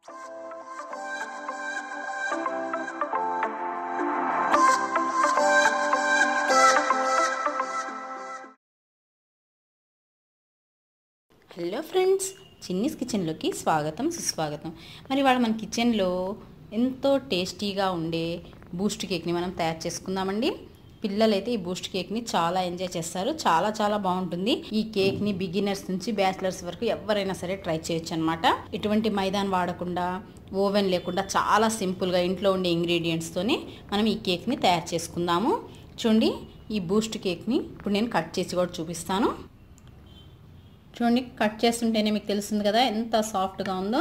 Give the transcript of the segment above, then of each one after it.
hello friends Chinni's కిచెన్లోకి స్వాగతం సుస్వాగతం మరి వాళ్ళ మన కిచెన్లో ఎంతో టేస్టీగా ఉండే బూస్ట్ కేక్ని మనం తయారు చేసుకుందామండి పిల్లలైతే ఈ బూస్ట్ కేక్ని చాలా ఎంజాయ్ చేస్తారు చాలా చాలా బాగుంటుంది ఈ కేక్ని బిగినర్స్ నుంచి బ్యాచిలర్స్ వరకు ఎవరైనా సరే ట్రై చేయొచ్చు అనమాట ఎటువంటి మైదాన్ వాడకుండా ఓవెన్ లేకుండా చాలా సింపుల్గా ఇంట్లో ఉండే ఇంగ్రీడియంట్స్తోనే మనం ఈ కేక్ని తయారు చేసుకుందాము చూడండి ఈ బూస్ట్ కేక్ని ఇప్పుడు నేను కట్ చేసి కూడా చూపిస్తాను చూడండి కట్ చేస్తుంటేనే మీకు తెలుస్తుంది కదా ఎంత సాఫ్ట్గా ఉందో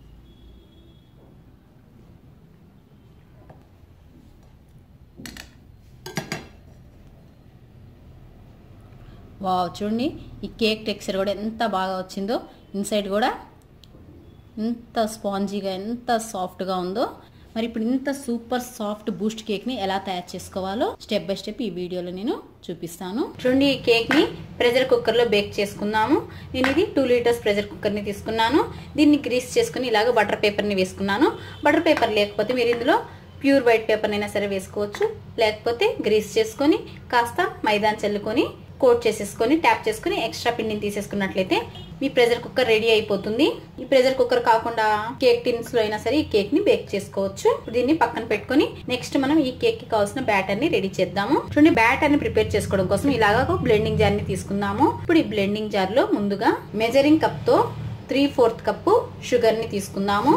వావ్ చూడండి ఈ కేక్ టెక్స్చర్ కూడా ఎంత బాగా వచ్చిందో ఇన్సైడ్ కూడా ఎంత స్పాంజీగా ఎంత సాఫ్ట్గా ఉందో మరి ఇప్పుడు ఇంత సూపర్ సాఫ్ట్ బూస్ట్ కేక్ని ఎలా తయారు చేసుకోవాలో స్టెప్ బై స్టెప్ ఈ వీడియోలో నేను చూపిస్తాను చూడండి ఈ కేక్ని ప్రెషర్ కుక్కర్లో బేక్ చేసుకుందాము నేను ఇది టూ లీటర్స్ ప్రెషర్ కుక్కర్ని తీసుకున్నాను దీన్ని గ్రీస్ చేసుకుని ఇలాగ బటర్ పేపర్ని వేసుకున్నాను బటర్ పేపర్ లేకపోతే మీరు ఇందులో ప్యూర్ వైట్ పేపర్ అయినా సరే వేసుకోవచ్చు లేకపోతే గ్రీస్ చేసుకొని కాస్త మైదాన్ చల్లుకొని కోట్ చేసేసుకొని ట్యాప్ చేసుకుని ఎక్స్ట్రా పిండిని తీసేసుకున్నట్లయితే మీ ప్రెషర్ కుక్కర్ రెడీ అయిపోతుంది ఈ ప్రెషర్ కుక్కర్ కాకుండా కేక్ టిన్స్ లో అయినా సరే ఈ కేక్ ని బేక్ చేసుకోవచ్చు దీన్ని పక్కన పెట్టుకుని నెక్స్ట్ మనం ఈ కేక్ కి కావాల్సిన బ్యాటర్ ని రెడీ చేద్దాము చూడండి బ్యాటర్ ని ప్రిపేర్ చేసుకోవడం కోసం ఇలాగా ఒక బ్లెండింగ్ జార్ ని తీసుకుందాము ఇప్పుడు ఈ బ్లెండింగ్ జార్ లో ముందుగా మెజరింగ్ కప్ తో త్రీ ఫోర్త్ కప్పు షుగర్ ని తీసుకుందాము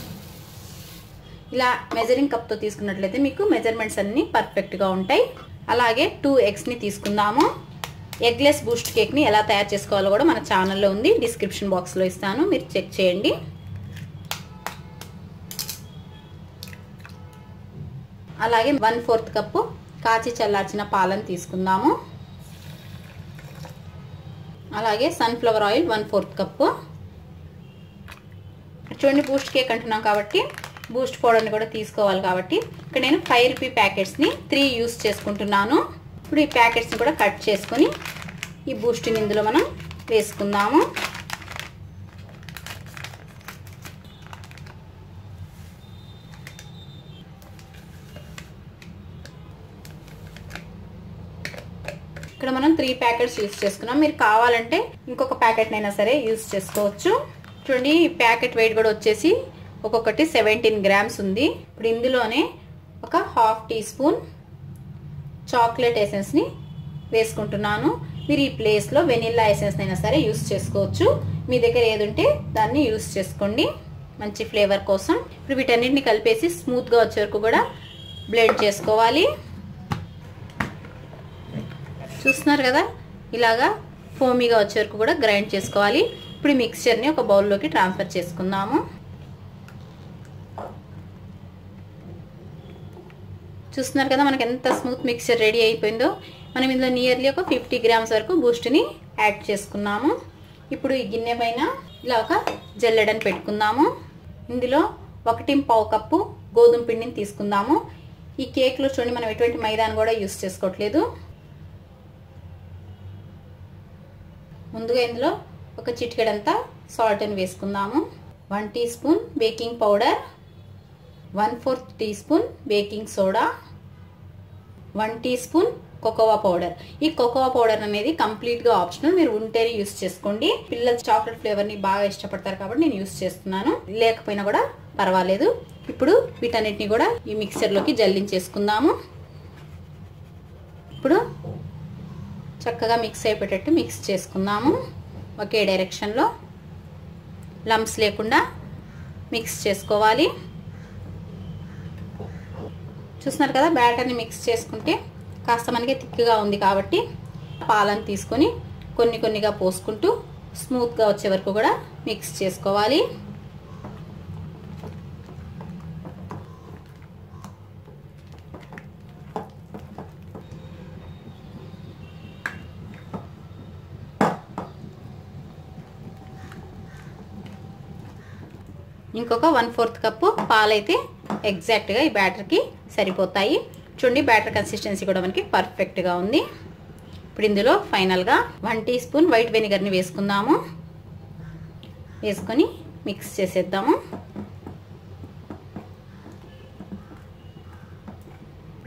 ఇలా మెజరింగ్ కప్ తో తీసుకున్నట్లయితే మీకు మెజర్మెంట్స్ అన్ని పర్ఫెక్ట్ గా ఉంటాయి అలాగే టూ ఎగ్స్ ని తీసుకుందాము ఎగ్లెస్ బూస్ట్ కేక్ని ఎలా తయారు చేసుకోవాలో కూడా మన ఛానల్లో ఉంది డిస్క్రిప్షన్ బాక్స్లో ఇస్తాను మీరు చెక్ చేయండి అలాగే వన్ ఫోర్త్ కప్పు కాచి చల్లార్చిన పాలను తీసుకుందాము అలాగే sunflower oil one fourth cup చూడండి బూస్ట్ కేక్ అంటున్నాం కాబట్టి బూస్ట్ పౌడర్ని కూడా తీసుకోవాలి కాబట్టి ఇక్కడ నేను ఫైవ్ రూపీ ప్యాకెట్స్ని త్రీ యూస్ చేసుకుంటున్నాను ఇప్పుడు ఈ ప్యాకెట్స్ని కూడా కట్ చేసుకొని ఈ బూస్ట్ని ఇందులో మనం వేసుకుందాము ఇక్కడ మనం త్రీ ప్యాకెట్స్ యూస్ చేసుకున్నాం మీరు కావాలంటే ఇంకొక ప్యాకెట్నైనా సరే యూస్ చేసుకోవచ్చు చూడండి ఈ ప్యాకెట్ వెయిట్ కూడా వచ్చేసి ఒక్కొక్కటి సెవెంటీన్ గ్రామ్స్ ఉంది ఇప్పుడు ఇందులోనే ఒక హాఫ్ టీ స్పూన్ చాక్లెట్ ఎసెన్స్ని వేసుకుంటున్నాను మీరు ఈ ప్లేస్లో వెనిల్లా ఎసెన్స్ అయినా సరే యూస్ చేసుకోవచ్చు మీ దగ్గర ఏది ఉంటే దాన్ని యూస్ చేసుకోండి మంచి ఫ్లేవర్ కోసం ఇప్పుడు వీటన్నిటిని కలిపేసి స్మూత్గా వచ్చే వరకు కూడా బ్లెండ్ చేసుకోవాలి చూస్తున్నారు కదా ఇలాగా ఫోమీగా వచ్చే వరకు కూడా గ్రైండ్ చేసుకోవాలి ఇప్పుడు ఈ మిక్స్చర్ని ఒక బౌల్లోకి ట్రాన్స్ఫర్ చేసుకుందాము చూస్తున్నారు కదా మనకి ఎంత స్మూత్ మిక్చర్ రెడీ అయిపోయిందో మనం ఇందులో నియర్లీ ఒక ఫిఫ్టీ గ్రామ్స్ వరకు బూస్ట్ని యాడ్ చేసుకున్నాము ఇప్పుడు ఈ గిన్నె పైన ఇలా ఒక జల్లెడని పెట్టుకుందాము ఇందులో ఒకటి పావు కప్పు గోధుమ పిండిని తీసుకుందాము ఈ కేక్లో చూడండి మనం ఎటువంటి మైదాన్ని కూడా యూస్ చేసుకోవట్లేదు ముందుగా ఇందులో ఒక చిటికెడంతా సాల్ట్ని వేసుకుందాము one teaspoon baking powder one fourth teaspoon baking soda one teaspoon cocoa powder ఈ కోకోవా పౌడర్ అనేది కంప్లీట్గా ఆప్షనల్ మీరు ఉంటేనే యూస్ చేసుకోండి పిల్లలు చాక్లెట్ ఫ్లేవర్ని బాగా ఇష్టపడతారు కాబట్టి నేను యూస్ చేస్తున్నాను లేకపోయినా కూడా పర్వాలేదు ఇప్పుడు వీటన్నిటిని కూడా ఈ మిక్సర్లోకి జల్లించేసుకుందాము ఇప్పుడు చక్కగా మిక్స్ అయిపోయేటట్టు మిక్స్ చేసుకుందాము ఒకే డైరెక్షన్లో లంప్స్ లేకుండా మిక్స్ చేసుకోవాలి చూస్తున్నారు కదా బ్యాటర్ని మిక్స్ చేసుకుంటే కాస్త మనకి థిక్గా ఉంది కాబట్టి పాలను తీసుకొని కొన్ని కొన్నిగా పోసుకుంటూ స్మూత్గా వచ్చే వరకు కూడా మిక్స్ చేసుకోవాలి ఇంకొక వన్ ఫోర్త్ కప్పు పాలైతే ఎగ్జాక్ట్గా ఈ బ్యాటర్కి సరిపోతాయి చూడండి బ్యాటర్ కన్సిస్టెన్సీ కూడా మనకి పర్ఫెక్ట్గా ఉంది ఇప్పుడు ఇందులో ఫైనల్గా వన్ టీ స్పూన్ వైట్ వెనిగర్ని వేసుకుందాము వేసుకొని మిక్స్ చేసేద్దాము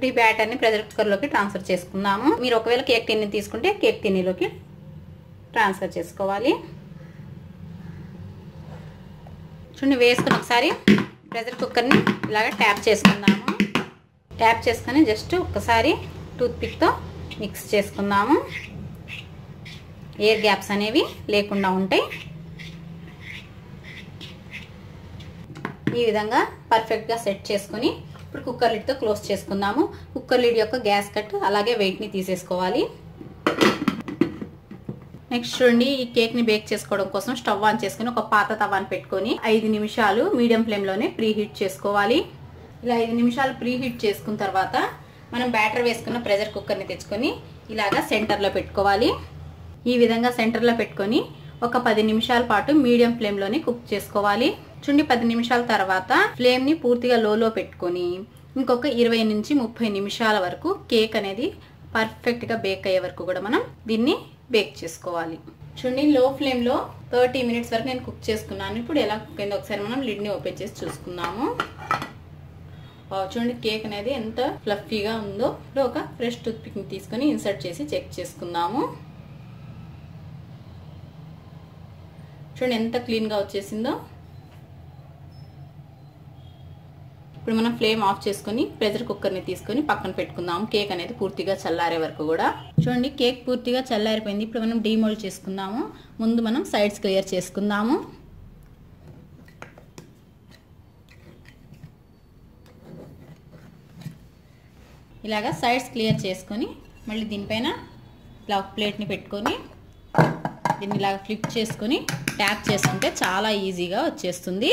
ఇప్పుడు ఈ బ్యాటర్ని ప్రెషర్ కుక్కర్లోకి ట్రాన్స్ఫర్ చేసుకుందాము మీరు ఒకవేళ కేక్ టిన్ని తీసుకుంటే కేక్ టిన్నీలోకి ట్రాన్స్ఫర్ చేసుకోవాలి చూడండి వేసుకుని ఒకసారి ప్రెషర్ కుక్కర్ని ఇలాగ ట్యాప్ చేసుకుందాము ట్యాప్ చేసుకొని జస్ట్ ఒక్కసారి టూత్ పిక్తో మిక్స్ చేసుకుందాము ఎయిర్ గ్యాప్స్ అనేవి లేకుండా ఉంటాయి ఈ విధంగా పర్ఫెక్ట్గా సెట్ చేసుకొని ఇప్పుడు కుక్కర్ లిడ్తో క్లోజ్ చేసుకుందాము కుక్కర్ లిడ్ యొక్క గ్యాస్ కట్ అలాగే వెయిట్ని తీసేసుకోవాలి నెక్స్ట్ చూడండి ఈ కేక్ని బేక్ చేసుకోవడం కోసం స్టవ్ ఆన్ చేసుకుని ఒక పాత తవాన్ని పెట్టుకొని ఐదు నిమిషాలు మీడియం ఫ్లేమ్లోనే ప్రీ హీట్ చేసుకోవాలి ఇలా ఐదు నిమిషాలు ప్రీ హీట్ చేసుకున్న తర్వాత మనం బ్యాటర్ వేసుకున్న ప్రెషర్ కుక్కర్ని తెచ్చుకొని ఇలాగా సెంటర్లో పెట్టుకోవాలి ఈ విధంగా సెంటర్లో పెట్టుకొని ఒక పది నిమిషాల పాటు మీడియం ఫ్లేమ్లోనే కుక్ చేసుకోవాలి చుండి పది నిమిషాల తర్వాత ఫ్లేమ్ని పూర్తిగా లోలో పెట్టుకొని ఇంకొక ఇరవై నుంచి ముప్పై నిమిషాల వరకు కేక్ అనేది పర్ఫెక్ట్గా బేక్ అయ్యే వరకు కూడా మనం దీన్ని బేక్ చేసుకోవాలి చూడండి లో ఫ్లేమ్లో థర్టీ మినిట్స్ వరకు నేను కుక్ చేసుకున్నాను ఇప్పుడు ఎలా కుక్ అయిందో ఒకసారి మనం లిడ్ని ఓపెన్ చేసి చూసుకుందాము చూడండి కేక్ అనేది ఎంత ఫ్లఫీగా ఉందో ఇప్పుడు ఒక ఫ్రెష్ టూత్ పిక్ని తీసుకొని ఇన్సర్ట్ చేసి చెక్ చేసుకుందాము చూడండి ఎంత క్లీన్గా వచ్చేసిందో ఇప్పుడు మనం ఫ్లేమ్ ఆఫ్ చేసుకొని ప్రెషర్ కుక్కర్ని తీసుకొని పక్కన పెట్టుకుందాం కేక్ అనేది పూర్తిగా చల్లారే వరకు కూడా చూడండి కేక్ పూర్తిగా చల్లారిపోయింది ఇప్పుడు మనం డీమోల్డ్ చేసుకుందాము ముందు మనం సైడ్స్ క్లియర్ చేసుకుందాము ఇలాగా సైడ్స్ క్లియర్ చేసుకొని మళ్ళీ దీనిపైన ఇలా ఒక ప్లేట్ని పెట్టుకొని దీన్ని ఇలాగ ఫ్లిప్ చేసుకొని ట్యాప్ చేసుకుంటే చాలా ఈజీగా వచ్చేస్తుంది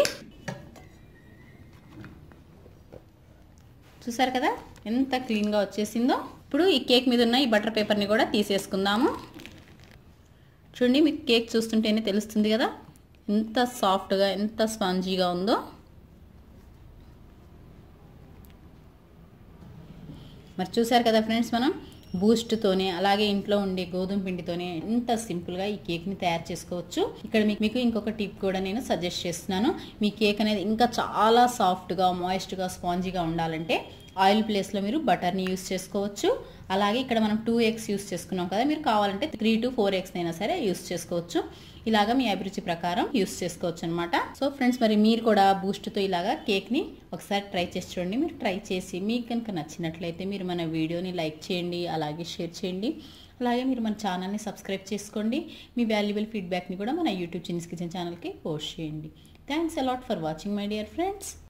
చూసారు కదా ఎంత క్లీన్గా వచ్చేసిందో ఇప్పుడు ఈ కేక్ మీద ఉన్న ఈ బటర్ పేపర్ని కూడా తీసేసుకుందాము చూడండి మీకు కేక్ చూస్తుంటేనే తెలుస్తుంది కదా ఎంత సాఫ్ట్గా ఎంత స్పాంజీగా ఉందో మరి చూసారు కదా ఫ్రెండ్స్ మనం బూస్ట్తోనే అలాగే ఇంట్లో ఉండే గోధుమ పిండితోనే ఎంత సింపుల్గా ఈ కేక్ని తయారు చేసుకోవచ్చు ఇక్కడ మీకు మీకు ఇంకొక టిప్ కూడా నేను సజెస్ట్ చేస్తున్నాను మీ కేక్ అనేది ఇంకా చాలా సాఫ్ట్గా మాయిస్ట్గా స్పాంజీగా ఉండాలంటే ఆయిల్ ప్లేస్లో మీరు బటర్ని యూస్ చేసుకోవచ్చు అలాగే ఇక్కడ మనం టూ ఎగ్స్ యూస్ చేసుకున్నాం కదా మీరు కావాలంటే త్రీ టు ఫోర్ ఎగ్స్ అయినా సరే యూస్ చేసుకోవచ్చు ఇలాగా మీ అభిరుచి ప్రకారం యూస్ చేసుకోవచ్చు అనమాట సో ఫ్రెండ్స్ మరి మీరు కూడా బూస్ట్తో ఇలాగా కేక్ని ఒకసారి ట్రై చేసి చూడండి మీరు ట్రై చేసి మీకు కనుక నచ్చినట్లయితే మీరు మన వీడియోని లైక్ చేయండి అలాగే షేర్ చేయండి అలాగే మీరు మన ఛానల్ని సబ్స్క్రైబ్ చేసుకోండి మీ వాల్యుబుల్ ఫీడ్బ్యాక్ని కూడా మన యూట్యూబ్ చిన్స్ కిచెన్ ఛానల్కి పోస్ట్ చేయండి thanks a lot for watching my dear friends